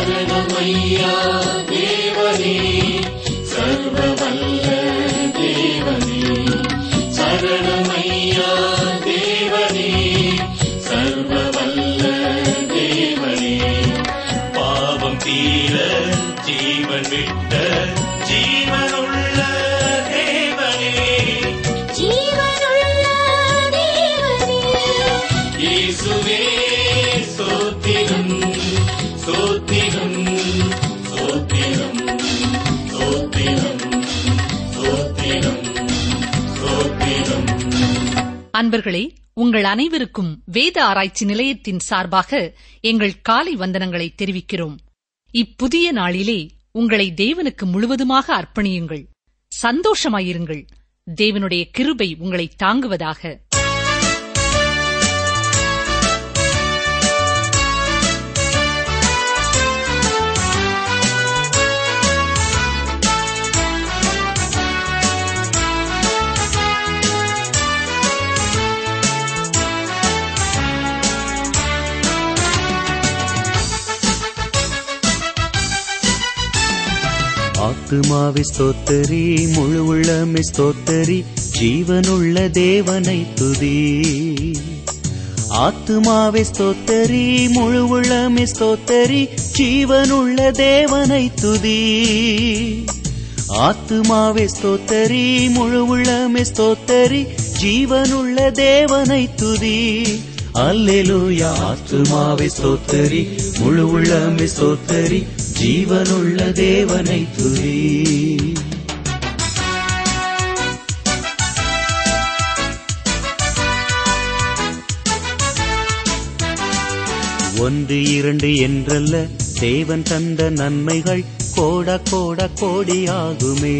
சரணமையா தேவனே சர்வ வல்ல தேவனே சரணமையா தேவனே சர்வ வல்ல தேவனே பாவம் தீர ஜீவன் விட்ட ஜீவனுள்ள தேவனே ஜீவனுள்ள தேவனே இயேசுவே சோத்திரம் சோத்திரம் சோத்திரம் சோத்திரம் சோத்திரம் சோத்திரம் அன்பர்களே உங்கள் அனைவருக்கும் வேத ஆராய்ச்சி நிலையத்தின் சார்பாக எங்கள் காலை வந்தனங்களை தெரிவிக்கிறோம் இப்புதிய நாளிலே உங்களை தேவனுக்கு முழுவதுமாக அர்ப்பணியுங்கள் சந்தோஷமாயிருங்கள் தேவனுடைய கிருபை உங்களை தாங்குவதாக ஆத்துமாவை ஸ்தோத்தரி முழு உள்ளமை ஸ்தோத்தரி ஜீவனுள்ள தேவனை துதி ஆத்துமாவை ஸ்தோத்தரி முழு உள்ளமை ஸ்தோத்தரி ஜீவனுள்ள தேவனை துதி ஆத்துமாவை ஸ்தோத்தரி முழு உள்ளமை ஸ்தோத்தரி ஜீவனுள்ள தேவனை துதி அல்லேலூயா ஆத்துமாவை ஸ்தோத்தரி முழு உள்ளமை ஸ்தோத்தரி ஜீவனுள்ள தேவனை துதி ஒன்று இரண்டு என்றல்ல தேவன் தந்த நன்மைகள் கோட கோட கோடியாகுமே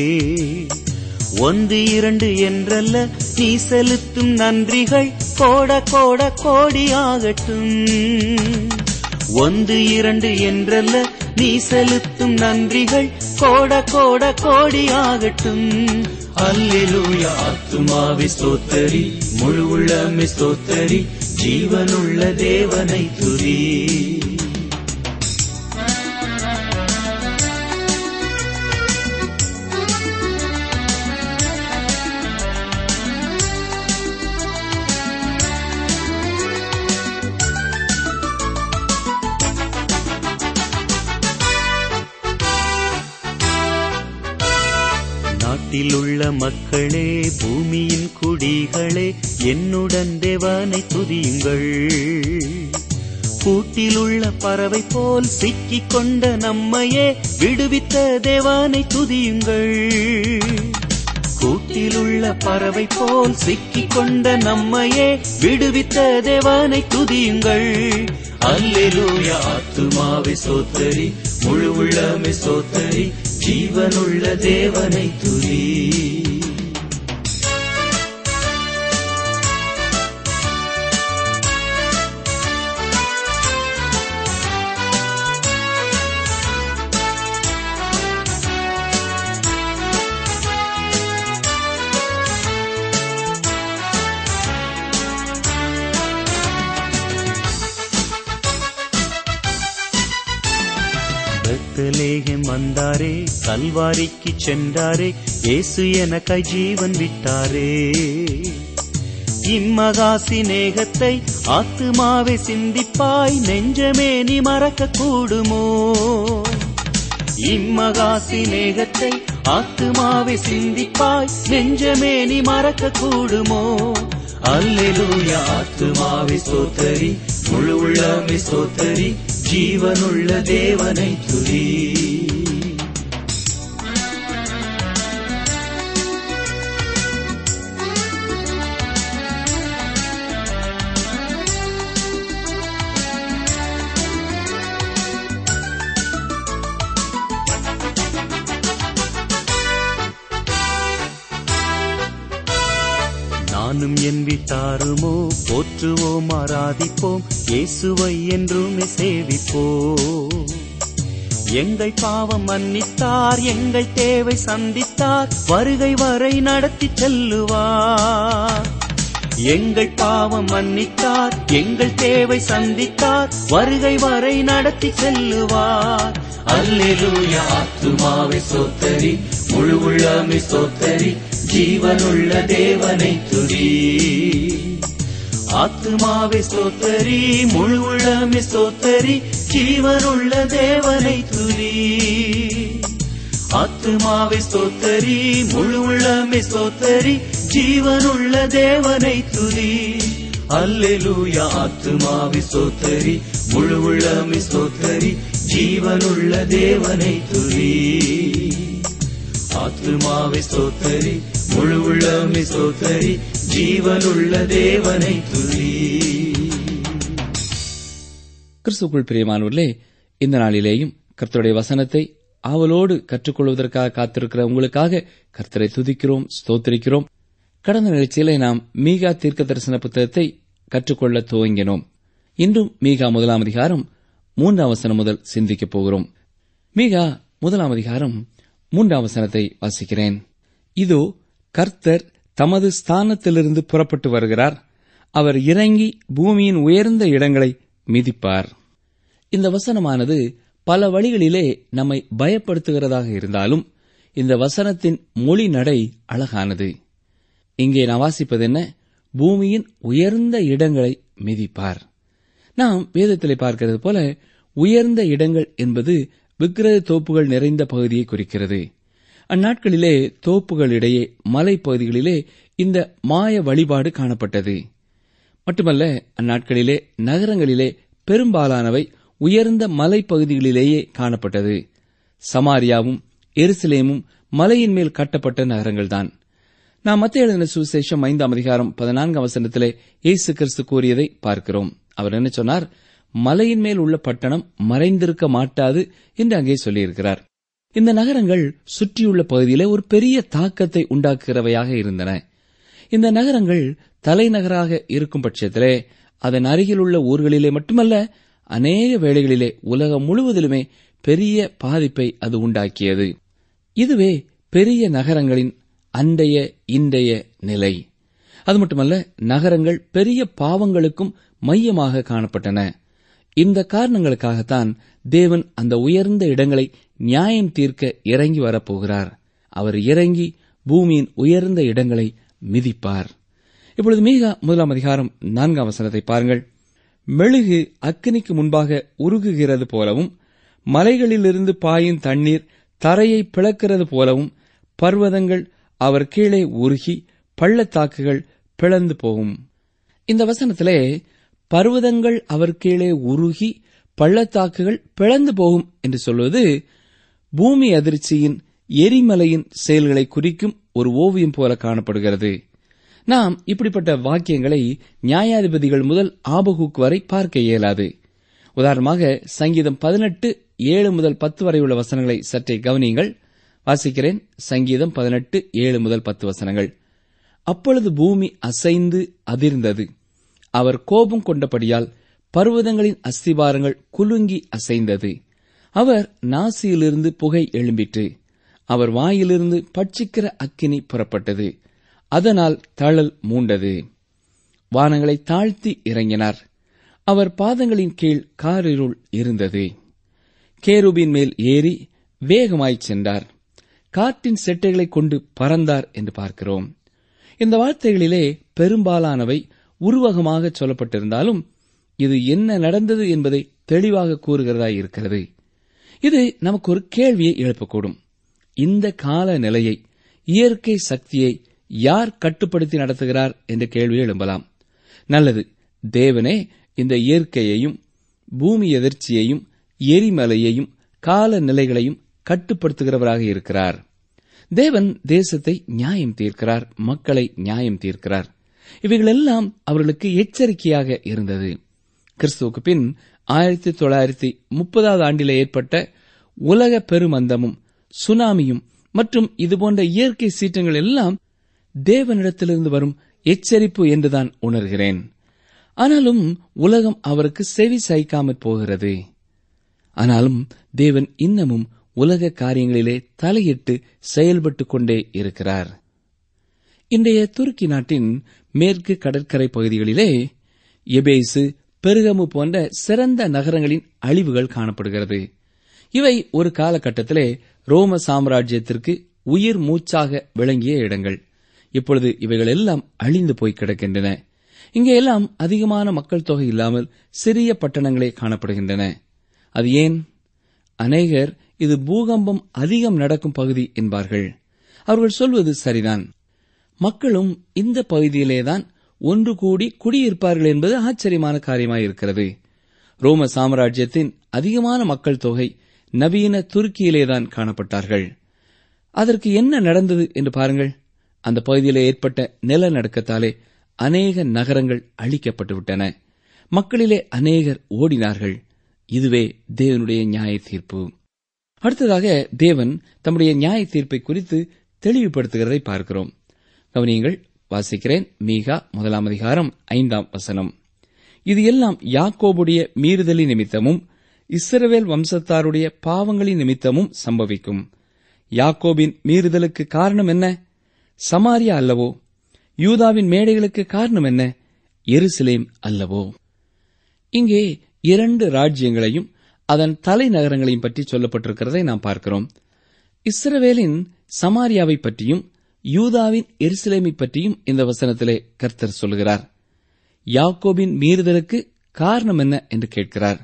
ஒன்று இரண்டு என்றல்ல நீ செலுத்தும் நன்றிகள் கோட கோட கோடியாகட்டும் ஒன்று இரண்டு என்றல்ல நீ செலுத்தும் நன்றிகள் கோட கோட கோடியாகட்டும் அல்லேலூயா ஆத்துமாவை ஸ்தோத்தரி முழு உள்ளமை ஸ்தோத்தரி ஜீவனுள்ள தேவனை துதி நாட்டில் உள்ள மக்களே பூமியின் குடிகளே என்னுடன் தேவனை துதியுங்கள் கூட்டில் உள்ள பறவை போல் சிக்கிக் கொண்ட நம்மையே விடுவித்த தேவனை துதியுங்கள் கூட்டில் உள்ள பறவை போல் சிக்கிக் கொண்ட நம்மையே விடுவித்த தேவனை துதியுங்கள் அல்லேலூயா ஆத்துமாவை சோத்தரி முழு உள்ளமை சோத்தரி ஜீவனுள்ள தேவனை துதி பெத்தலேகம் வந்தாரே கல்வாரிக்கு சென்றாரே இயேசு எனக்காய் ஜீவன் விட்டாரே இம்மகா சிநேகத்தை ஆத்துமாவை சிந்திப்பாய் நெஞ்சமே நீ மறக்க கூடுமோ இம்மகா சிநேகத்தை ஆத்துமாவை சிந்திப்பாய் நெஞ்சமே நீ மறக்க கூடுமோ அல்லேலூயா ஆத்துமாவை சோத்தரி முழு உள்ளமை சோத்தரி ஜீவனுள்ள தேவனை துதி நானும் என் வீட்டாருமோ போற்றுவோம் ஆராதிப்போம் இயேசுவை என்றுமே சேவிப்போம் எங்கள் பாவம் மன்னித்தார் எங்கள் தேவை சந்தித்தார் வருகை வரை நடத்தி செல்லுவார் எங்கள் பாவம் மன்னித்தார் எங்கள் தேவை சந்தித்தார் வருகை வரை நடத்தி செல்லுவார் அல்லேலூயா ஆத்துமாவை சோத்தரி முழு உள்ளமே சோத்தரி ஜீவனுள்ள தேவனை துதி ஆத்துமாவை ஸ்தோத்தரி முழு உள்ளமே ஸ்தோத்தரி ஜீவனுள்ள தேவனை துதி ஆத்துமாவை ஸ்தோத்தரி முழு உள்ளமே ஸ்தோத்தரி ஜீவனுள்ள தேவனை துதி அல்லேலூயா ஆத்துமாவை ஸ்தோத்தரி முழு உள்ளமே ஸ்தோத்தரி ஜீவனுள்ள தேவனை துதி ஆத்துமாவை ஸ்தோத்தரி முழு உள்ளமே ஸ்தோத்தரி ஜீவனுள்ள தேவனை துதி கிறிஸ்துக்குள் பிரியமானவர்களே இந்த நாளிலேயும் கர்த்தருடைய வசனத்தை ஆவலோடு கற்றுக்கொள்வதற்காக காத்திருக்கிற உங்களுக்காக கர்த்தரை துதிக்கிறோம் ஸ்தோத்திரிக்கிறோம் கடந்த நிகழ்ச்சியிலே நாம் மீகா தீர்க்க தரிசன புத்தகத்தை கற்றுக்கொள்ள துவங்கினோம் இன்றும் மீகா முதலாம் அதிகாரம் மூன்றாம் வசனம் முதல் சிந்திக்கப் போகிறோம் மீகா முதலாம் அதிகாரம் மூன்றாம் வசனத்தை வாசிக்கிறேன் இதோ கர்த்தர் தமது ஸ்தானத்திலிருந்து புறப்பட்டு வருகிறார் அவர் இறங்கி பூமியின் உயர்ந்த இடங்களை மிதிப்பார் இந்த வசனமானது பல வழிகளிலே நம்மை பயப்படுத்துகிறதாக இருந்தாலும் இந்த வசனத்தின் மொழி நடை அழகானது இங்கே நான் வாசிப்பது என்ன பூமியின் உயர்ந்த இடங்களை மிதிப்பார் நாம் வேதத்திலே பார்க்கிறது போல உயர்ந்த இடங்கள் என்பது விக்கிரக தோப்புகள் நிறைந்த பகுதியை குறிக்கிறது அந்நாட்களிலே தோப்புகளிடையே மலைப்பகுதிகளிலே இந்த மாய வழிபாடு காணப்பட்டது மட்டுமல்ல அந்நாட்களிலே நகரங்களிலே பெரும்பாலானவை உயர்ந்த மலைப்பகுதிகளிலேயே காணப்பட்டது சமாரியாவும் எருசலேமும் மலையின் மேல் கட்டப்பட்ட நகரங்கள்தான் நாம் மத்திய எழுதின சுவிசேஷம் ஐந்தாம் அதிகாரம் பதினான்காம் வசனத்திலே இயேசு கிறிஸ்து கூறியதை பார்க்கிறோம் அவர் என்ன சொன்னார் மலையின் மேல் உள்ள பட்டணம் மறைந்திருக்க மாட்டாது என்று அங்கே சொல்லியிருக்கிறார் இந்த நகரங்கள் சுற்றியுள்ள பகுதியிலே ஒரு பெரிய தாக்கத்தை உண்டாக்குகிறவையாக இருந்தன இந்த நகரங்கள் தலைநகராக இருக்கும் பட்சத்திலே அதன் அருகில் உள்ள ஊர்களிலே மட்டுமல்ல அநேக வேளைகளிலே உலகம் முழுவதிலுமே பெரிய பாதிப்பை அது உண்டாக்கியது இதுவே பெரிய நகரங்களின் அண்டைய இன்றைய நிலை அது மட்டுமல்ல நகரங்கள் பெரிய பாவங்களுக்கும் மையமாக காணப்பட்டன இந்த காரணங்களுக்காகத்தான் தேவன் அந்த உயர்ந்த இடங்களை நியாயம் தீர்க்க இறங்கி வரப்போகிறார் அவர் இறங்கி பூமியின் உயர்ந்த இடங்களை மிதிப்பார் இப்பொழுது மீகா முதலாம் அதிகாரம் நான்காம் வசனத்தை பாருங்கள் மெழுகு அக்கினிக்கு முன்பாக உருகுகிறது போலவும் மலைகளிலிருந்து பாயும் தண்ணீர் தரையை பிளக்கிறது போலவும் பர்வதங்கள் அவர் கீழே உருகி பள்ளத்தாக்குகள் பிளந்து போகும் இந்த வசனத்திலே பர்வதங்கள் அவர் கீழே உருகி பள்ளத்தாக்குகள் பிளந்து போகும் என்று சொல்வது பூமி அதிர்ச்சியின் எரிமலையின் செயல்களை குறிக்கும் ஒரு ஓவியம் போல காணப்படுகிறது நாம் இப்படிப்பட்ட வாக்கியங்களை நியாயாதிபதிகள் முதல் ஆபகுக் வரை பார்க்க இயலாது உதாரணமாக சங்கீதம் பதினெட்டு ஏழு முதல் பத்து வரை உள்ள வசனங்களை சற்றே கவனியுங்கள் வாசிக்கிறேன் சங்கீதம் பதினெட்டு ஏழு முதல் பத்து வசனங்கள் அப்பொழுது பூமி அசைந்து அதிர்ந்தது அவர் கோபம் கொண்டபடியால் பர்வதங்களின் அஸ்திபாரங்கள் குலுங்கி அசைந்தது அவர் நாசியிலிருந்து புகை எழும்பிற்று அவர் வாயிலிருந்து பட்சிக்கிற அக்கினி புறப்பட்டது அதனால் தழல் மூண்டது வானங்களை தாழ்த்தி இறங்கினார் அவர் பாதங்களின் கீழ் காரிருள் இருந்தது கேருபின் மேல் ஏறி வேகமாய்ச் சென்றார் காற்றின் செட்டைகளைக் கொண்டு பறந்தார் என்று பார்க்கிறோம் இந்த வார்த்தைகளிலே பெரும்பாலானவை உருவகமாக சொல்லப்பட்டிருந்தாலும் இது என்ன நடந்தது என்பதை தெளிவாக கூறுகிறதா இருக்கிறது இது நமக்கு ஒரு கேள்வியை எழுப்பக்கூடும் இந்த கால நிலையை இயற்கை சக்தியை யார் கட்டுப்படுத்தி நடத்துகிறார் என்ற கேள்வி எழும்பலாம் நல்லது தேவனே இந்த இயற்கையையும் பூமி எதிர்ச்சியையும் எரிமலையையும் கால நிலைகளையும் கட்டுப்படுத்துகிறவராக இருக்கிறார் தேவன் தேசத்தை நியாயம் தீர்க்கிறார் மக்களை நியாயம் தீர்க்கிறார் இவைகளெல்லாம் அவர்களுக்கு எச்சரிக்கையாக இருந்தது கிறிஸ்துவுக்கு பின் ஆயிரத்தி தொள்ளாயிரத்தி முப்பதாவது ஆண்டில் ஏற்பட்ட உலக பெருமந்தமும் சுனாமியும் மற்றும் இதுபோன்ற இயற்கை சீற்றங்கள் எல்லாம் தேவனிடத்திலிருந்து வரும் எச்சரிப்பு என்றுதான் உணர்கிறேன் ஆனாலும் உலகம் அவருக்கு செவி சாய்க்காமற் போகிறது ஆனாலும் தேவன் இன்னமும் உலக காரியங்களிலே தலையிட்டு செயல்பட்டுக் கொண்டே இருக்கிறார் இன்றைய துருக்கி நாட்டின் மேற்கு கடற்கரை பகுதிகளிலே எபேசு பெருகமு போன்ற சிறந்த நகரங்களின் அழிவுகள் காணப்படுகிறது இவை ஒரு காலகட்டத்திலே ரோம சாம்ராஜ்யத்திற்கு உயிர் மூச்சாக விளங்கிய இடங்கள் இப்பொழுது இவைகள் எல்லாம் அழிந்து போய் கிடக்கின்றன இங்கே எல்லாம் அதிகமான மக்கள் தொகை இல்லாமல் சிறிய பட்டணங்களே காணப்படுகின்றன அது ஏன் அநேகர் இது பூகம்பம் அதிகம் நடக்கும் பகுதி என்பார்கள் அவர்கள் சொல்வது சரிதான் மக்களும் இந்த பகுதியிலேதான் ஒன்று கூடி குடியிருப்பார்கள் என்பது ஆச்சரியமான காரியமாயிருக்கிறது ரோம சாம்ராஜ்யத்தின் அதிகமான மக்கள் தொகை நவீன துருக்கியிலேதான் காணப்பட்டார்கள் அதற்கு என்ன நடந்தது என்று பாருங்கள் அந்த பகுதியிலே ஏற்பட்ட நிலநடுக்கத்தாலே அநேக நகரங்கள் அழிக்கப்பட்டுவிட்டன மக்களிலே அநேகர் ஓடினார்கள் இதுவே தேவனுடைய நியாய தீர்ப்பு அடுத்ததாக தேவன் தம்முடைய நியாய தீர்ப்பை குறித்து தெளிவுபடுத்துகிறதை பார்க்கிறோம் கவனியங்கள் வாசிக்கிறேன் மீகா முதலாம் அதிகாரம் ஐந்தாம் வசனம் இது எல்லாம் யாக்கோபுடைய மீறுதலின் நிமித்தமும் இஸ்ரவேல் வம்சத்தாருடைய பாவங்களின் நிமித்தமும் சம்பவிக்கும் யாக்கோபின் மீறுதலுக்கு காரணம் என்ன சமாரியா அல்லவோ யூதாவின் மேடைகளுக்கு காரணம் என்ன எருசலேம் அல்லவோ இங்கே இரண்டு ராஜ்யங்களையும் அதன் தலைநகரங்களையும் பற்றி சொல்லப்பட்டிருக்கிறதை நாம் பார்க்கிறோம் இஸ்ரவேலின் சமாரியாவை பற்றியும் யூதாவின் எருசலேமை பற்றியும் இந்த வசனத்திலே கர்த்தர் சொல்கிறார் யாக்கோபின் மீறுதலுக்கு காரணம் என்ன என்று கேட்கிறார்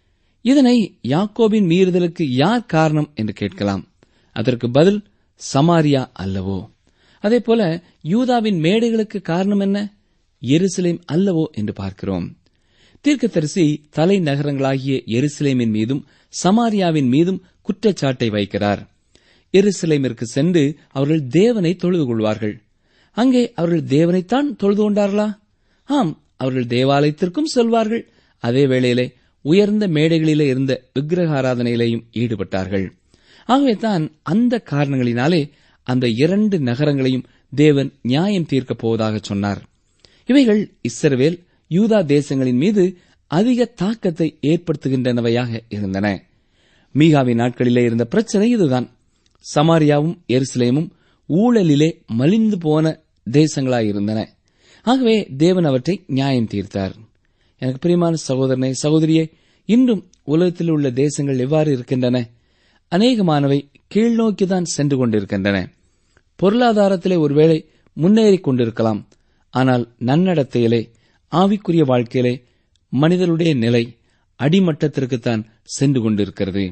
இதனை யாக்கோபின் மீறுதலுக்கு யார் காரணம் என்று கேட்கலாம் அதற்கு பதில் சமாரியா அல்லவோ அதேபோல யூதாவின் மேடைகளுக்கு காரணம் என்ன எருசலேம் அல்லவோ என்று பார்க்கிறோம் தீர்க்கதரிசி தலைநகரங்களாகிய எருசலேமின் மீதும் சமாரியாவின் மீதும் குற்றச்சாட்டை வைக்கிறார் எருசலேமிற்கு சென்று அவர்கள் தேவனை தொழுது கொள்வார்கள் அங்கே அவர்கள் தேவனைத்தான் தொழுது கொண்டார்களா ஆம் அவர்கள் தேவாலயத்திற்கும் செல்வார்கள் அதே வேளையிலே உயர்ந்த மேடைகளிலே இருந்த விக்கிரக ஆராதனையிலேயும் ஈடுபட்டார்கள் ஆகவே தான் அந்த காரணங்களினாலே அந்த இரண்டு நகரங்களையும் தேவன் நியாயம் தீர்க்கப் போவதாக சொன்னார் இவைகள் இஸ்ரவேல் யூதா தேசங்களின் மீது அதிக தாக்கத்தை ஏற்படுத்துகின்றனவையாக இருந்தன மீகாவின் நாட்களிலே இருந்த பிரச்சனை இதுதான் சமாரியாவும் எருசலேமும் ஊழலிலே மலிந்து போன தேசங்களாயிருந்தன ஆகவே தேவன் அவற்றை நியாயம் தீர்த்தார் எனக்கு பிரியமான சகோதரனே சகோதரியே இன்றும் உலகத்தில் உள்ள தேசங்கள் எவ்வாறு இருக்கின்றன அநேகமானவை கீழ்நோக்கிதான் சென்று கொண்டிருக்கின்றன பொருளாதாரத்திலே ஒருவேளை முன்னேறிக் கொண்டிருக்கலாம் ஆனால் நன்னடத்தையிலே ஆவிக்குரிய வாழ்க்கையிலே மனிதனுடைய நிலை அடிமட்டத்திற்குத்தான் சென்று கொண்டிருக்கிறது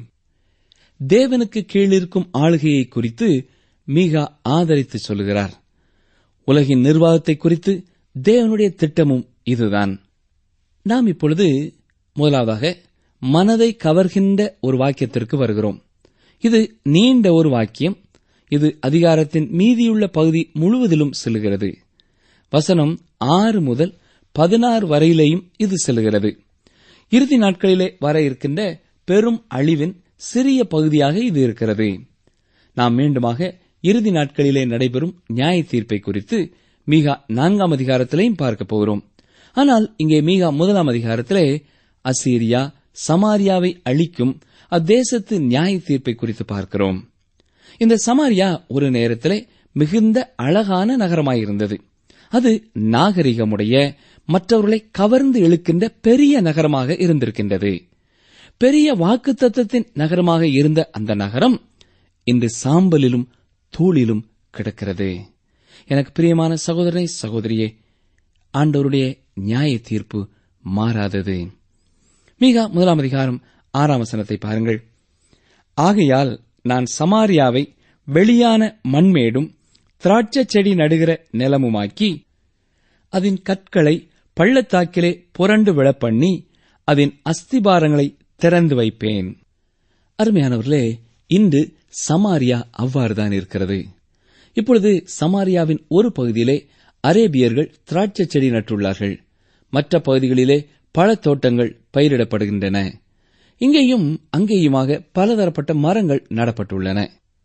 தேவனுக்கு கீழிருக்கும் ஆளுகையை குறித்து மிக ஆதரித்து சொல்கிறார் உலகின் நிர்வாகத்தை குறித்து தேவனுடைய திட்டமும் இதுதான் நாம் இப்பொழுது முதலாவதாக மனதை கவர்கின்ற ஒரு வாக்கியத்திற்கு வருகிறோம் இது நீண்ட ஒரு வாக்கியம் இது அதிகாரத்தின் மீதியுள்ள பகுதி முழுவதிலும் செல்கிறது வசனம் ஆறு முதல் பதினாறு வரையிலேயும் இது செல்கிறது இறுதி நாட்களிலே வர இருக்கின்ற பெரும் அழிவின் சிறிய பகுதியாக இது இருக்கிறது நாம் மீண்டுமாக இறுதி நாட்களிலே நடைபெறும் நியாய தீர்ப்பை குறித்து மீகா நான்காம் அதிகாரத்திலேயும் பார்க்க போகிறோம் ஆனால் இங்கே மீகா முதலாம் அதிகாரத்திலே அசீரியா சமாரியாவை அழிக்கும் அத்தேசத்து நியாய தீர்ப்பை குறித்து பார்க்கிறோம் இந்த சமாரியா ஒரு நேரத்திலே மிகுந்த அழகான நகரமாயிருந்தது அது நாகரிகமுடைய மற்றவர்களை கவர்ந்து இழுக்கின்ற பெரிய நகரமாக இருந்திருக்கின்றது பெரிய வாக்குத்தத்தத்தின் நகரமாக இருந்த அந்த நகரம் இன்று சாம்பலிலும் தூளிலும் கிடக்கிறது எனக்கு பிரியமான சகோதரனை சகோதரியே ஆண்டவருடைய நியாய தீர்ப்பு மாறாதது மிக முதலாம் அதிகாரம் ஆறாம் வசனத்தை பாருங்கள் ஆகையால் நான் சமாரியாவை வெளியான மண்மேடும் திராட்சைச் செடி நடுகிற நிலமுமாக்கி அதன் கற்களை பள்ளத்தாக்கிலே புரண்டு விழப்பண்ணி அதன் அஸ்திபாரங்களை திறந்து வைப்பேன் அருமையானவர்களே இன்று சமாரியா அவ்வாறுதான் இருக்கிறது இப்பொழுது சமாரியாவின் ஒரு பகுதியிலே அரேபியர்கள் திராட்சை செடி நட்டுள்ளார்கள் மற்ற பகுதிகளிலே பழத்தோட்டங்கள் பயிரிடப்படுகின்றன இங்கேயும் அங்கேயுமாக பலதரப்பட்ட மரங்கள் நடப்பட்டுள்ளன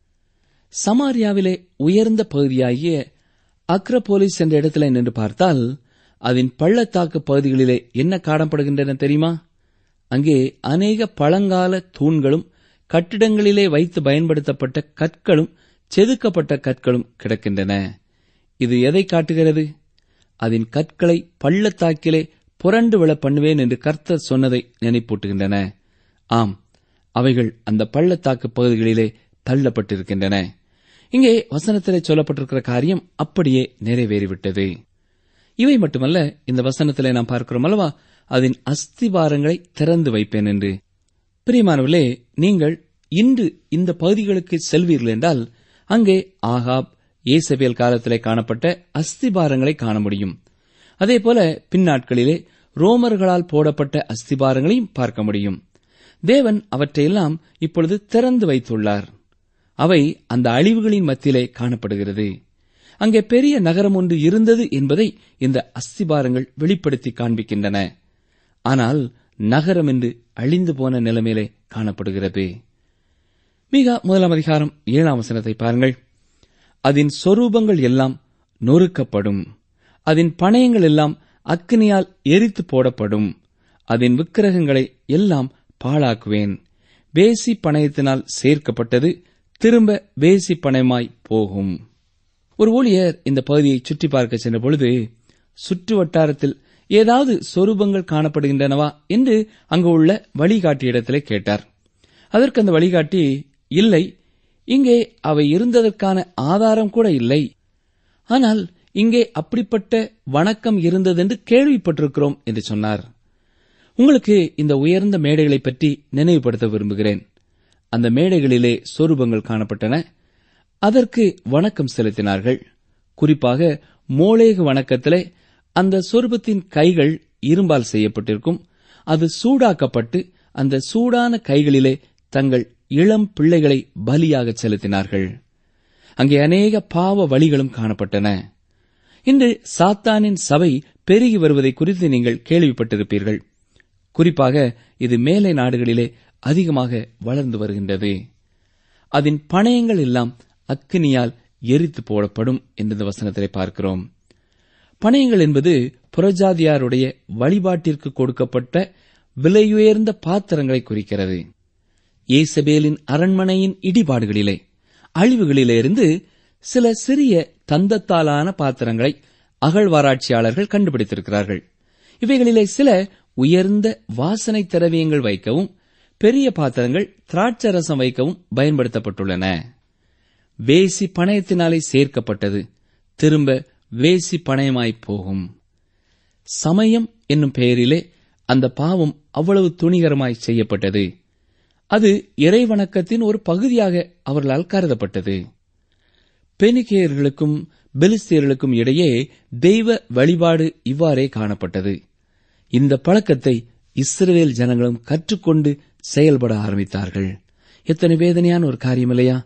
சமாரியாவிலே உயர்ந்த பகுதியாகிய அக்ரபோலிஸ் என்ற இடத்துல நின்று பார்த்தால் அதன் பள்ளத்தாக்கு பகுதிகளிலே என்ன காணப்படுகின்றன தெரியுமா அங்கே அநேக பழங்கால தூண்களும் கட்டிடங்களிலே வைத்து பயன்படுத்தப்பட்ட கற்களும் செதுக்கப்பட்ட கற்களும் கிடக்கின்றன இது எதை காட்டுகிறது அதன் கற்களை பள்ளத்தாக்கிலே புரண்டு விழ பண்ணுவேன் என்று கர்த்தர் சொன்னதை நினைப்பூட்டுகின்றன ஆம் அவைகள் அந்த பள்ளத்தாக்கு பகுதிகளிலே தள்ளப்பட்டிருக்கின்றன இங்கே வசனத்திலே சொல்லப்பட்டிருக்கிற காரியம் அப்படியே நிறைவேறிவிட்டது இவை மட்டுமல்ல இந்த வசனத்திலே நாம் பார்க்கிறோம் அல்லவா அதன் அஸ்திபாரங்களை திறந்து வைப்பேன் என்று பிரியமானவர்களே நீங்கள் இன்று இந்த பகுதிகளுக்கு செல்வீர்கள் என்றால் அங்கே ஆகாப் ஏசபேல் காலத்திலே காணப்பட்ட அஸ்திபாரங்களை காண முடியும் அதேபோல பின்னாட்களிலே ரோமர்களால் போடப்பட்ட அஸ்திபாரங்களையும் பார்க்க முடியும் தேவன் அவற்றையெல்லாம் இப்பொழுது திறந்து வைத்துள்ளார் அவை அந்த அழிவுகளின் மத்தியிலே காணப்படுகிறது அங்கே பெரிய நகரம் ஒன்று இருந்தது என்பதை இந்த அஸ்திபாரங்கள் வெளிப்படுத்தி காண்பிக்கின்றன ஆனால் நகரம் என்று அழிந்து போன நிலைமையிலே காணப்படுகிறது மிக முதலாம் அதிகாரம் ஏழாம் வசனத்தை பாருங்கள் அதன் சொரூபங்கள் எல்லாம் நொறுக்கப்படும் அதன் பணயங்கள் எல்லாம் அக்னியால் எரித்து போடப்படும் அதன் விக்கிரகங்களை எல்லாம் பாழாக்குவேன் வேசி பணயத்தினால் சேர்க்கப்பட்டது திரும்ப வேசி பணயமாய் போகும் ஒரு ஊழியர் இந்த பகுதியை சுற்றி பார்க்க சென்ற பொழுது சுற்று வட்டாரத்தில் ஏதாவது சொரூபங்கள் காணப்படுகின்றனவா என்று அங்கு உள்ள வழிகாட்டி இடத்திலே கேட்டார் அதற்கு அந்த வழிகாட்டி இல்லை இங்கே அவை இருந்ததற்கான ஆதாரம் கூட இல்லை ஆனால் இங்கே அப்படிப்பட்ட வணக்கம் இருந்ததென்று கேள்விப்பட்டிருக்கிறோம் என்று சொன்னார் உங்களுக்கு இந்த உயர்ந்த மேடைகளை பற்றி நினைவுபடுத்த விரும்புகிறேன் அந்த மேடைகளிலே சொரூபங்கள் காணப்பட்டன அதற்கு வணக்கம் செலுத்தினார்கள் குறிப்பாக மோளேகு வணக்கத்திலே அந்த சொரூபத்தின் கைகள் இரும்பால் செய்யப்பட்டிருக்கும் அது சூடாக்கப்பட்டு அந்த சூடான கைகளிலே தங்கள் இளம் பிள்ளைகளை பலியாக செலுத்தினார்கள் அங்கே அநேக பாவ வழிகளும் காணப்பட்டன இன்று சாத்தானின் சபை பெருகி வருவதை குறித்து நீங்கள் கேள்விப்பட்டிருப்பீர்கள் குறிப்பாக இது மேலை நாடுகளிலே அதிகமாக வளர்ந்து வருகின்றது அதன் பணயங்கள் எல்லாம் அக்கினியால் எரித்து போடப்படும் என்று இந்த வசனத்திலே பார்க்கிறோம் பணயங்கள் என்பது புறஜாதியாருடைய வழிபாட்டிற்கு கொடுக்கப்பட்ட விலையுயர்ந்த பாத்திரங்களை குறிக்கிறது ஏசபேலின் அரண்மனையின் இடிபாடுகளிலே அழிவுகளிலே இருந்து சில சிறிய தந்தத்தாலான பாத்திரங்களை அகழ்வாராய்ச்சியாளர்கள் கண்டுபிடித்திருக்கிறார்கள் இவைகளிலே சில உயர்ந்த வாசனை திரவியங்கள் வைக்கவும் பெரிய பாத்திரங்கள் திராட்சை ரசம் வைக்கவும் பயன்படுத்தப்பட்டுள்ளன வேசி பணயத்தினாலே சேர்க்கப்பட்டது திரும்ப வேசி பணயமாய் போகும் சமயம் என்னும் பெயரிலே அந்த பாவம் அவ்வளவு துணிகரமாய் செய்யப்பட்டது அது இறைவணக்கத்தின் ஒரு பகுதியாக அவர்களால் கருதப்பட்டது பெனிகேயர்களுக்கும் பெலிஸ்தியர்களுக்கும் இடையே தெய்வ வழிபாடு இவ்வாறே காணப்பட்டது இந்த பழக்கத்தை இஸ்ரவேல் ஜனங்களும் கற்றுக்கொண்டு செயல்பட ஆரம்பித்தார்கள் எத்தனை வேதனையான ஒரு காரியம் இல்லையா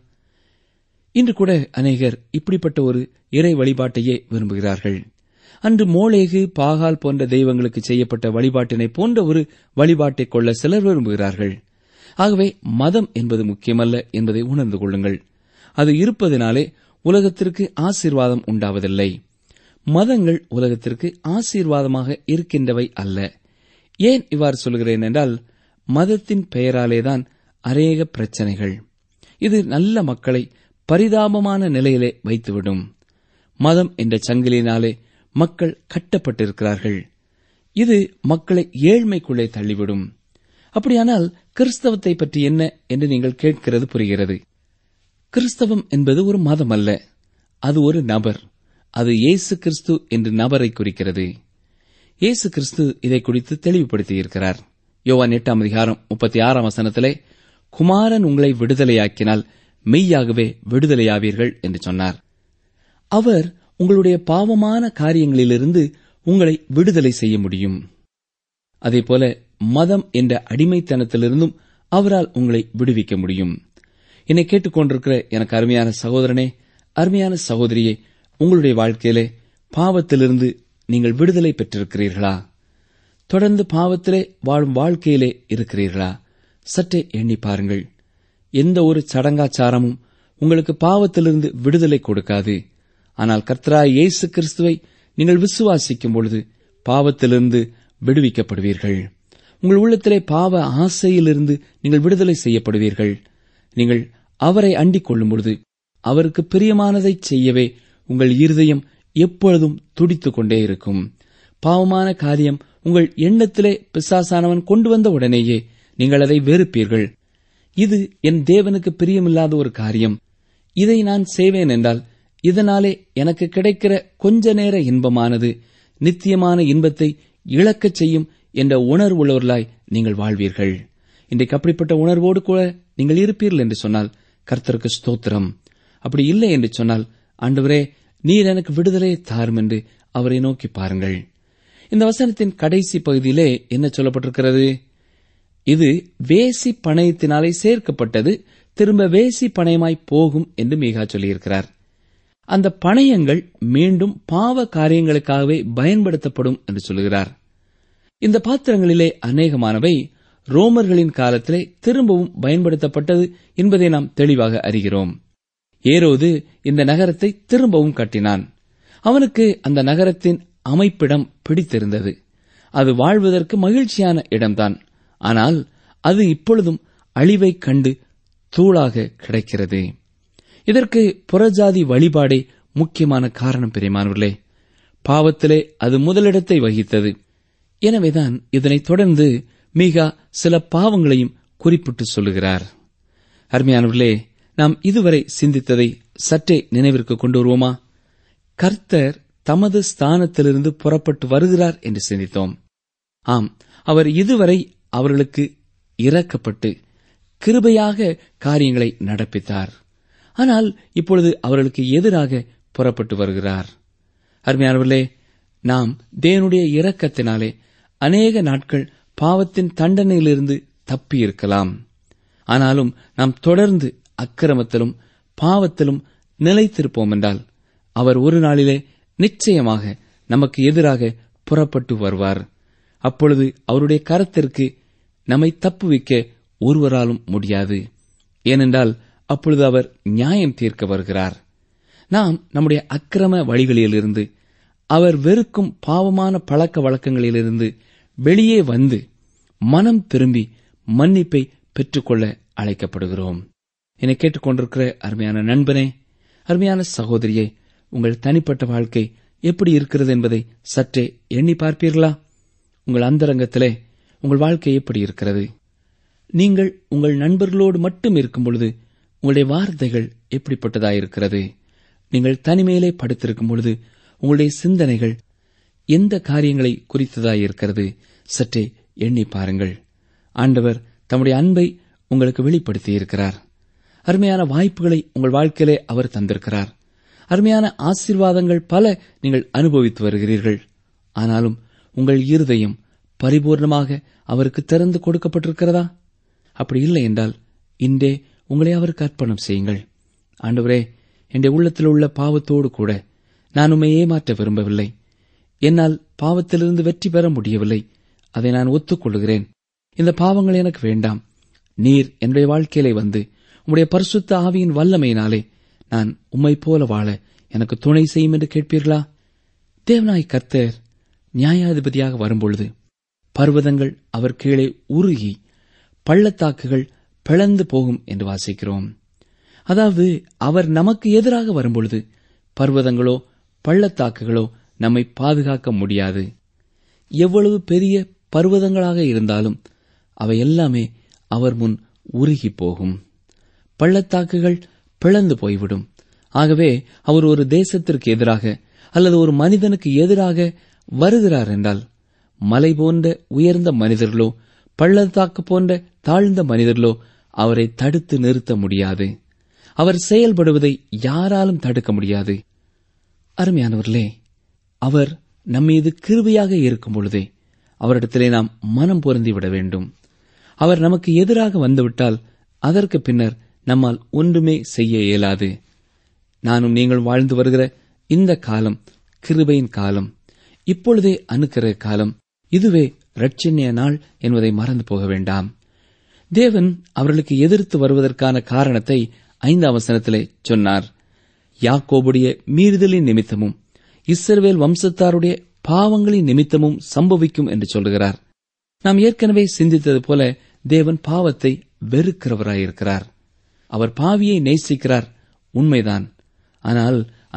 இன்று கூட அநேகர் இப்படிப்பட்ட ஒரு இறை வழிபாட்டையே விரும்புகிறார்கள் அன்று மோளேகு பாகால் போன்ற தெய்வங்களுக்கு செய்யப்பட்ட வழிபாட்டினை போன்ற ஒரு வழிபாட்டை கொள்ள சிலர் விரும்புகிறார்கள் ஆகவே மதம் என்பது முக்கியமல்ல என்பதை உணர்ந்து கொள்ளுங்கள் அது இருப்பதினாலே உலகத்திற்கு ஆசீர்வாதம் உண்டாவதில்லை மதங்கள் உலகத்திற்கு ஆசீர்வாதமாக இருக்கின்றவை அல்ல ஏன் இவ்வாறு சொல்கிறேன் என்றால் மதத்தின் பெயராலேதான் அநேக பிரச்சனைகள் இது நல்ல மக்களை பரிதாபமான நிலையிலே வைத்துவிடும் மதம் என்ற சங்கிலினாலே மக்கள் கட்டப்பட்டிருக்கிறார்கள் இது மக்களை ஏழ்மைக்குள்ளே தள்ளிவிடும் அப்படியானால் கிறிஸ்தவத்தை பற்றி என்ன என்று நீங்கள் கேட்கிறது புரிகிறது கிறிஸ்தவம் என்பது ஒரு மதம் அல்ல அது ஒரு நபர் அது இயேசு கிறிஸ்து என்று நபரை குறிக்கிறது இயேசு கிறிஸ்து இதை குறித்து தெளிவுபடுத்தியிருக்கிறார் யோவான் எட்டாம் அதிகாரம் முப்பத்தி ஆறாம் வசனத்திலே குமாரன் உங்களை விடுதலையாக்கினால் மெய்யாகவே விடுதலையாவீர்கள் என்று சொன்னார் அவர் உங்களுடைய பாவமான காரியங்களிலிருந்து உங்களை விடுதலை செய்ய முடியும் அதேபோல மதம் என்ற அடிமைத்தனத்திலிருந்தும் அவரால் உங்களை விடுவிக்க முடியும் என்னை கேட்டுக்கொண்டிருக்கிற எனக்கு அருமையான சகோதரனே அருமையான சகோதரியே உங்களுடைய வாழ்க்கையிலே பாவத்திலிருந்து நீங்கள் விடுதலை பெற்றிருக்கிறீர்களா தொடர்ந்து பாவத்திலே வாழும் வாழ்க்கையிலே இருக்கிறீர்களா சற்றே எண்ணி பாருங்கள் எந்த ஒரு சடங்காச்சாரமும் உங்களுக்கு பாவத்திலிருந்து விடுதலை கொடுக்காது ஆனால் கர்த்தராய் இயேசு கிறிஸ்துவை நீங்கள் விசுவாசிக்கும் பொழுது பாவத்திலிருந்து விடுவிக்கப்படுவீர்கள் உங்கள் உள்ளத்திலே பாவ ஆசையிலிருந்து நீங்கள் விடுதலை செய்யப்படுவீர்கள் நீங்கள் அவரை அண்டிக் கொள்ளும் பொழுது அவருக்கு பிரியமானதை செய்யவே உங்கள் இருதயம் எப்பொழுதும் துடித்துக் கொண்டே இருக்கும் பாவமான காரியம் உங்கள் எண்ணத்திலே பிசாசானவன் கொண்டு வந்த உடனேயே நீங்கள் அதை வெறுப்பீர்கள் இது என் தேவனுக்கு பிரியமில்லாத ஒரு காரியம் இதை நான் செய்வேன் என்றால் இதனாலே எனக்கு கிடைக்கிற கொஞ்ச நேர இன்பமானது நித்தியமான இன்பத்தை இழக்கச் செய்யும் என்ற உணர்வுள்ளவர்களாய் நீங்கள் வாழ்வீர்கள் இன்றைக்கு அப்படிப்பட்ட உணர்வோடு கூட நீங்கள் இருப்பீர்கள் என்று சொன்னால் கர்த்தருக்கு ஸ்தோத்திரம் அப்படி இல்லை என்று சொன்னால் ஆண்டவரே நீர் எனக்கு விடுதலை தாரும் என்று அவரை நோக்கி பாருங்கள் இந்த வசனத்தின் கடைசி பகுதியிலே என்ன சொல்லப்பட்டிருக்கிறது இது வேசி பணயத்தினாலே சேர்க்கப்பட்டது திரும்ப வேசி பணயமாய் போகும் என்று மீகா சொல்லியிருக்கிறார் அந்த பணயங்கள் மீண்டும் பாவ காரியங்களுக்காகவே பயன்படுத்தப்படும் என்று சொல்கிறார் இந்த பாத்திரங்களிலே அநேகமானவை ரோமர்களின் காலத்திலே திரும்பவும் பயன்படுத்தப்பட்டது என்பதை நாம் தெளிவாக அறிகிறோம் ஏரோது இந்த நகரத்தை திரும்பவும் கட்டினான் அவனுக்கு அந்த நகரத்தின் அமைப்பிடம் பிடித்திருந்தது அது வாழ்வதற்கு மகிழ்ச்சியான இடம்தான் ஆனால் அது இப்பொழுதும் அழிவைக் கண்டு தூளாக கிடைக்கிறது இதற்கு புறஜாதி வழிபாடே முக்கியமான காரணம் பெரியமானவர்களே பாவத்திலே அது முதலிடத்தை வகித்தது எனவேதான் இதனைத் தொடர்ந்து மீகா சில பாவங்களையும் குறிப்பிட்டு சொல்லுகிறார் அருமையானவர்களே நாம் இதுவரை சிந்தித்ததை சற்றே நினைவிற்கு கொண்டு வருவோமா கர்த்தர் தமது ஸ்தானத்திலிருந்து புறப்பட்டு வருகிறார் என்று சிந்தித்தோம் ஆம் அவர் இதுவரை அவர்களுக்கு இறக்கப்பட்டு கிருபையாக காரியங்களை நடப்பித்தார் ஆனால் இப்பொழுது அவர்களுக்கு எதிராக புறப்பட்டு வருகிறார் அருமையானவர்களே நாம் தேவனுடைய இரக்கத்தினாலே அநேக நாட்கள் பாவத்தின் தண்டனையிலிருந்து தப்பியிருக்கலாம் ஆனாலும் நாம் தொடர்ந்து அக்கிரமத்திலும் பாவத்திலும் நிலைத்திருப்போம் என்றால் அவர் ஒரு நாளிலே நிச்சயமாக நமக்கு எதிராக புறப்பட்டு வருவார் அப்பொழுது அவருடைய கரத்திற்கு நம்மை தப்புவிக்க ஒருவராலும் முடியாது ஏனென்றால் அப்பொழுது அவர் நியாயம் தீர்க்க வருகிறார் நாம் நம்முடைய அக்கிரம வழிகளிலிருந்து அவர் வெறுக்கும் பாவமான பழக்க வழக்கங்களிலிருந்து வெளியே வந்து மனம் திரும்பி மன்னிப்பை பெற்றுக்கொள்ள அழைக்கப்படுகிறோம் என்னை கேட்டுக்கொண்டிருக்கிற அருமையான நண்பனே அருமையான சகோதரியே உங்கள் தனிப்பட்ட வாழ்க்கை எப்படி இருக்கிறது என்பதை சற்றே எண்ணி பார்ப்பீர்களா உங்கள் அந்தரங்கத்திலே உங்கள் வாழ்க்கை எப்படி இருக்கிறது நீங்கள் உங்கள் நண்பர்களோடு மட்டும் இருக்கும் பொழுது உங்களுடைய வார்த்தைகள் எப்படிப்பட்டதாயிருக்கிறது நீங்கள் தனிமையிலே படுத்திருக்கும் பொழுது உங்களுடைய சிந்தனைகள் எந்த காரியங்களை குறித்ததாயிருக்கிறது சற்றே எண்ணி பாருங்கள் ஆண்டவர் தம்முடைய அன்பை உங்களுக்கு வெளிப்படுத்தியிருக்கிறார் அருமையான வாய்ப்புகளை உங்கள் வாழ்க்கையிலே அவர் தந்திருக்கிறார் அருமையான ஆசீர்வாதங்கள் பல நீங்கள் அனுபவித்து வருகிறீர்கள் ஆனாலும் உங்கள் இருதயம் பரிபூர்ணமாக அவருக்கு திறந்து கொடுக்கப்பட்டிருக்கிறதா அப்படி இல்லை என்றால் இன்றே உங்களை அவருக்கு அர்ப்பணம் செய்யுங்கள் ஆண்டவரே என் உள்ளத்தில் உள்ள பாவத்தோடு கூட நான் உண்மை ஏமாற்ற விரும்பவில்லை என்னால் பாவத்திலிருந்து வெற்றி பெற முடியவில்லை அதை நான் ஒத்துக்கொள்கிறேன் இந்த பாவங்கள் எனக்கு வேண்டாம் நீர் என்னுடைய வாழ்க்கையிலே வந்து உம்முடைய பரிசுத்த ஆவியின் வல்லமையினாலே நான் உம்மை போல வாழ எனக்கு துணை செய்யும் என்று கேட்பீர்களா தேவனாய் கர்த்தர் நியாயாதிபதியாக வரும்பொழுது பர்வதங்கள் அவர் கீழே உருகி பள்ளத்தாக்குகள் பிளந்து போகும் என்று வாசிக்கிறோம் அதாவது அவர் நமக்கு எதிராக வரும்பொழுது பர்வதங்களோ பள்ளத்தாக்குகளோ நம்மை பாதுகாக்க முடியாது எவ்வளவு பெரிய பர்வதங்களாக இருந்தாலும் அவை எல்லாமே அவர் முன் உருகி போகும் பள்ளத்தாக்குகள் பிளந்து போய்விடும் ஆகவே அவர் ஒரு தேசத்திற்கு எதிராக அல்லது ஒரு மனிதனுக்கு எதிராக வருகிறார் என்றால் மலை போன்ற உயர்ந்த மனிதர்களோ பள்ளத்தாக்கு போன்ற தாழ்ந்த மனிதர்களோ அவரை தடுத்து நிறுத்த முடியாது அவர் செயல்படுவதை யாராலும் தடுக்க முடியாது அருமையானவர்களே அவர் நம்மீது கிருபையாக இருக்கும் பொழுதே அவரிடத்திலே நாம் மனம் பொருந்தி விட வேண்டும் அவர் நமக்கு எதிராக வந்துவிட்டால் அதற்கு பின்னர் நம்மால் ஒன்றுமே செய்ய இயலாது நானும் நீங்கள் வாழ்ந்து வருகிற இந்த காலம் கிருபையின் காலம் இப்பொழுதே அணுக்கிற காலம் இதுவே ரட்சண்ய நாள் என்பதை மறந்து போக வேண்டாம் தேவன் அவர்களுக்கு எதிர்த்து வருவதற்கான காரணத்தை ஐந்தாம் வசனத்திலே சொன்னார் யாக்கோபுடைய மீறுதலின் நிமித்தமும் இஸ்ரவேல் வம்சத்தாருடைய பாவங்களின் நிமித்தமும் சம்பவிக்கும் என்று சொல்லுகிறார் நாம் ஏற்கனவே சிந்தித்தது போல தேவன் பாவத்தை வெறுக்கிறவராயிருக்கிறார் அவர் பாவியை நேசிக்கிறார் உண்மைதான் ஆனால்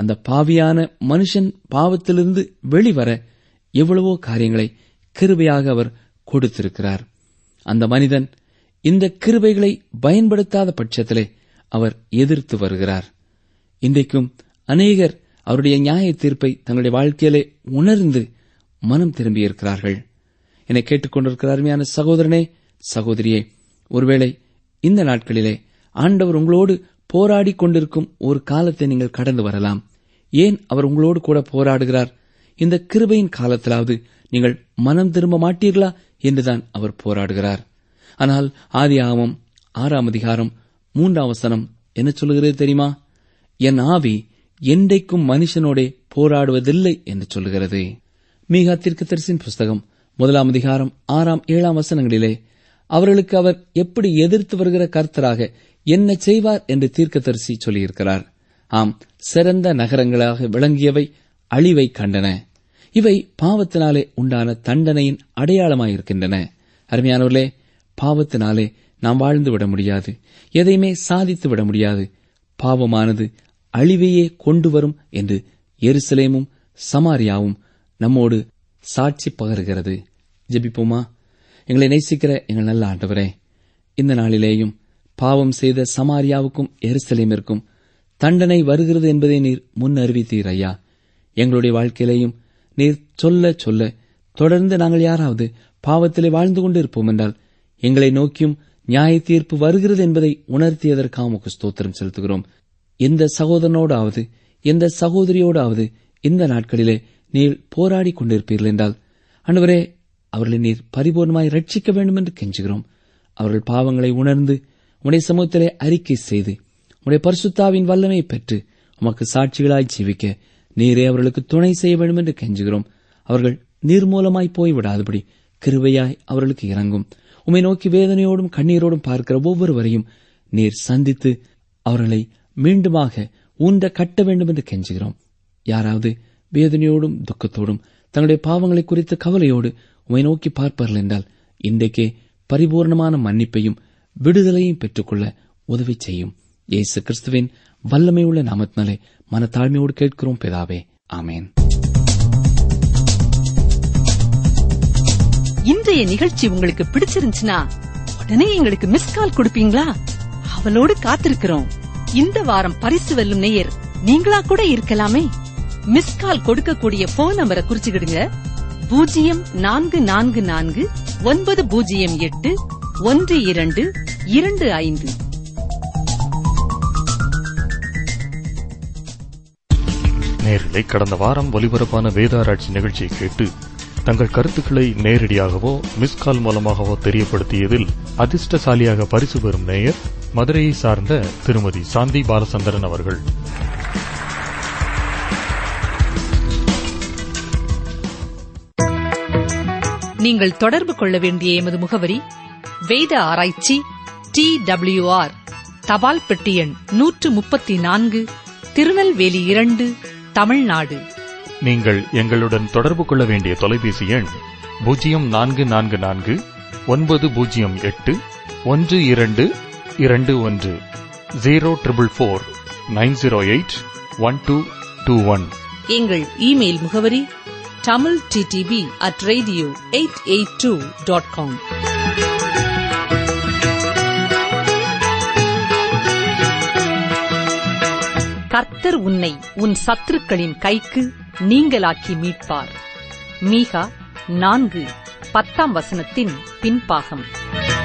அந்த பாவியான மனுஷன் பாவத்திலிருந்து வெளிவர எவ்வளவோ காரியங்களை கிருபையாக அவர் கொடுத்திருக்கிறார் அந்த மனிதன் இந்த கிருபைகளை பயன்படுத்தாத பட்சத்திலே அவர் எதிர்த்து வருகிறார் இன்றைக்கும் அநேகர் அவருடைய நியாய தீர்ப்பை தங்களுடைய வாழ்க்கையிலே உணர்ந்து மனம் திரும்பியிருக்கிறார்கள் என்னை கேட்டுக்கொண்டிருக்கிற அருமையான சகோதரனே சகோதரியே ஒருவேளை இந்த நாட்களிலே ஆண்டவர் உங்களோடு போராடி கொண்டிருக்கும் ஒரு காலத்தை நீங்கள் கடந்து வரலாம் ஏன் அவர் உங்களோடு கூட போராடுகிறார் இந்த கிருபையின் காலத்திலாவது நீங்கள் மனம் திரும்ப மாட்டீர்களா என்றுதான் அவர் போராடுகிறார் ஆனால் ஆதி ஆகமம் ஆறாம் அதிகாரம் மூன்றாம் வசனம் என்ன சொல்லுகிறது தெரியுமா என் ஆவி என்றைக்கும் மனுஷனோடே போராடுவதில்லை என்று சொல்லுகிறது மீகா தீர்க்கதரிசின் புஸ்தகம் முதலாம் அதிகாரம் ஆறாம் ஏழாம் வசனங்களிலே அவர்களுக்கு அவர் எப்படி எதிர்த்து வருகிற கர்த்தராக என்ன செய்வார் என்று தீர்க்கதரிசி சொல்லியிருக்கிறார் ஆம் சிறந்த நகரங்களாக விளங்கியவை அழிவை கண்டன இவை பாவத்தினாலே உண்டான தண்டனையின் அடையாளமாயிருக்கின்றன அருமையானவர்களே பாவத்தினாலே நாம் வாழ்ந்து விட முடியாது எதையுமே சாதித்து விட முடியாது பாவமானது அழிவையே கொண்டு வரும் என்று எருசலேமும் சமாரியாவும் நம்மோடு சாட்சி பகருகிறது ஜெபிப்போமா எங்களை நேசிக்கிற எங்கள் நல்ல ஆண்டவரே இந்த நாளிலேயும் பாவம் செய்த சமாரியாவுக்கும் எருசலேமிற்கும் தண்டனை வருகிறது என்பதை நீர் முன் அறிவித்தீர் ஐயா எங்களுடைய வாழ்க்கையிலேயும் நீர் சொல்ல சொல்ல தொடர்ந்து நாங்கள் யாராவது பாவத்திலே வாழ்ந்து கொண்டு இருப்போம் என்றால் எங்களை நோக்கியும் நியாய தீர்ப்பு வருகிறது என்பதை உணர்த்தியதற்காக உமக்கு ஸ்தோத்திரம் செலுத்துகிறோம் எந்த சகோதரனோடாவது எந்த சகோதரியோடாவது இந்த நாட்களிலே நீர் போராடி கொண்டிருப்பீர்கள் என்றால் அன்றுவரே அவர்களை நீர் பரிபூர்ணமாய் ரட்சிக்க வேண்டும் என்று கெஞ்சுகிறோம் அவர்கள் பாவங்களை உணர்ந்து உடைய சமூகத்திலே அறிக்கை செய்து உடைய பரிசுத்தாவின் வல்லமை பெற்று உமக்கு சாட்சிகளாய் ஜீவிக்க நீரே அவர்களுக்கு துணை செய்ய வேண்டும் என்று கெஞ்சுகிறோம் அவர்கள் நீர்மூலமாய் போய்விடாதபடி கிருபையாய் அவர்களுக்கு இறங்கும் உம்மை நோக்கி வேதனையோடும் கண்ணீரோடும் பார்க்கிற ஒவ்வொருவரையும் நீர் சந்தித்து அவர்களை மீண்டுமாக ஊன்ற கட்ட வேண்டும் என்று கெஞ்சுகிறோம் யாராவது வேதனையோடும் துக்கத்தோடும் தங்களுடைய பாவங்களை குறித்த கவலையோடு உம்மை நோக்கி பார்ப்பார்கள் என்றால் இன்றைக்கே பரிபூர்ணமான மன்னிப்பையும் விடுதலையும் பெற்றுக்கொள்ள உதவி செய்யும் இயேசு கிறிஸ்துவின் வல்லமை உள்ள நாமத்தினாலே மனத்தாழ்மையோடு கேட்கிறோம் பிதாவே ஆமேன் இன்றைய நிகழ்ச்சி உங்களுக்கு பிடிச்சிருந்துச்சுன்னா உடனே எங்களுக்கு மிஸ் கால் கொடுப்பீங்களா அவளோடு காத்திருக்கிறோம் இந்த வாரம் பரிசு வெல்லும் நேயர் நீங்களா கூட இருக்கலாமே மிஸ் கால் கொடுக்கக்கூடிய போன் நம்பரை குறிச்சுக்கிடுங்க பூஜ்ஜியம் நான்கு நான்கு நான்கு ஒன்பது பூஜ்ஜியம் எட்டு ஒன்று இரண்டு இரண்டு ஐந்து நேர்களை கடந்த வாரம் ஒலிபரப்பான வேதாராய்ச்சி நிகழ்ச்சியை கேட்டு தங்கள் கருத்துக்களை நேரடியாகவோ மிஸ்கால் மூலமாகவோ தெரியப்படுத்தியதில் அதிர்ஷ்டசாலியாக பரிசு பெறும் நேயர் மதுரையை சார்ந்த திருமதி சாந்தி பாலசந்திரன் அவர்கள் நீங்கள் தொடர்பு கொள்ள வேண்டிய எமது முகவரி வேத ஆராய்ச்சி டி ஆர் தபால் பெட்டி எண் நூற்று முப்பத்தி நான்கு திருநெல்வேலி இரண்டு தமிழ்நாடு நீங்கள் எங்களுடன் தொடர்பு கொள்ள வேண்டிய தொலைபேசி எண் பூஜ்ஜியம் நான்கு நான்கு நான்கு ஒன்பது பூஜ்ஜியம் எட்டு ஒன்று இரண்டு இரண்டு ஒன்று zero triple four nine zero eight one two two one எங்கள் இமெயில் முகவரி Tamil DTP at radio eight eight two dot com கர்த்தர் உன்னை உன் சத்துருக்களின் கைக்கு நீங்களாக்கி மீட்பார் மீகா நான்கு பத்தாம் வசனத்தின் பின்பாகம்